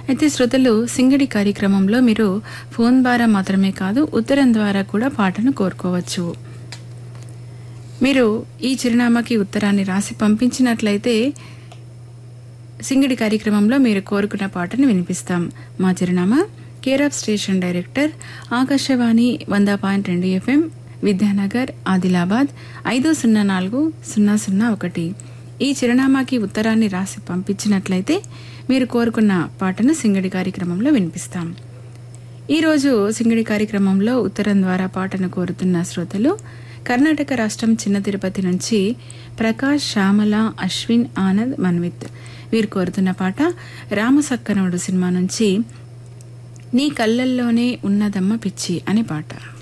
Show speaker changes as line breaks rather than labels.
అయితే శ్రోతలు సింగడి కార్యక్రమంలో మీరు ఫోన్ ద్వారా మాత్రమే కాదు ఉత్తరం ద్వారా కూడా పాటను కోరుకోవచ్చు మీరు ఈ చిరునామాకి ఉత్తరాన్ని రాసి పంపించినట్లయితే సింగడి కార్యక్రమంలో మీరు కోరుకున్న పాటను వినిపిస్తాం మా చిరునామా care of station director Akashvani వంద పాయింట్ రెండు ఎఫ్ఎం విద్యానగర్ ఆదిలాబాద్ ఐదు సున్నా నాలుగు సున్నా సున్నా ఒకటి ఈ చిరునామాకి ఉత్తరాన్ని రాసి పంపించినట్లయితే మీరు కోరుకున్న పాటను సింగడి కార్యక్రమంలో వినిపిస్తాం ఈరోజు సింగడి కార్యక్రమంలో ఉత్తరం ద్వారా పాటను కోరుతున్న శ్రోతలు కర్ణాటక రాష్ట్రం చిన్న తిరుపతి నుంచి ప్రకాష్ శ్యామల అశ్విన్ ఆనంద్ మన్విత్ వీరు కోరుతున్న పాట రామసక్కనుడు సినిమా నుంచి నీ కళ్ళల్లోనే ఉన్నదమ్మ పిచ్చి అనే పాట